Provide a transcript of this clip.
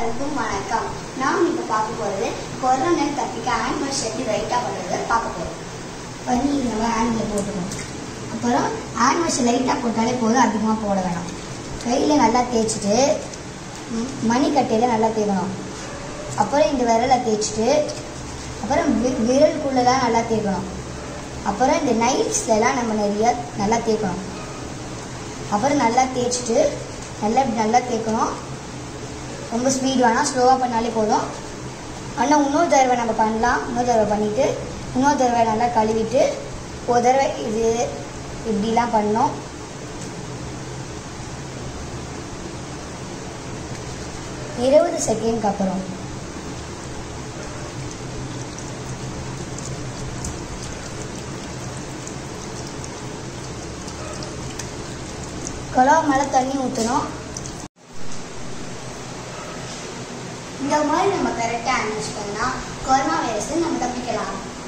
எல்லாருக்கும் வணக்கம் நாம் இப்போ பார்க்க போகிறது கொரோனா தப்பிக்க ஹேண்ட் வாஷ் எப்படி ரைட்டாக பண்ணுறது பார்க்க போகிறோம் பண்ணி நம்ம ஹேண்டில் போட்டுக்கணும் அப்புறம் ஹேண்ட் வாஷ் லைட்டாக போட்டாலே போதும் அதிகமாக போட வேணாம் கையில் நல்லா தேய்ச்சிட்டு ம், மணிக்கட்டையில் நல்லா தேய்க்கணும் அப்புறம் இந்த விரலை தேய்ச்சிட்டு அப்புறம் வி- விரலுக்குள்ளெல்லாம் நல்லா தேய்க்கணும் அப்புறம் இந்த நைட்ஸ்லலாம் நம்ம நிறைய நல்லா தேய்க்கணும் அப்புறம் நல்லா தேய்ச்சிட்டு நல்லா நல்லா தேய்க்கணும் ரொம்ப ஸ்பீட் வேணாம் ஸ்லோவாக பண்ணாலே போதும் ஆனால் இன்னொரு தடவை நம்ம பண்ணலாம் இன்னொரு தடவை பண்ணிவிட்டு இன்னொரு தடவை நல்லா கழுவிட்டு ஒரு தடவை இது இப்படிலாம் பண்ணோம் இருபது செகண்ட்க்கு அப்புறம் குழா மேலே தண்ணி ஊற்றணும் இந்த மாதிரி நம்ம கரெக்டாக அனுப்பிச்சிட்டோம்னா கொரோனா வைரஸ் நம்ம தப்பிக்கலாம்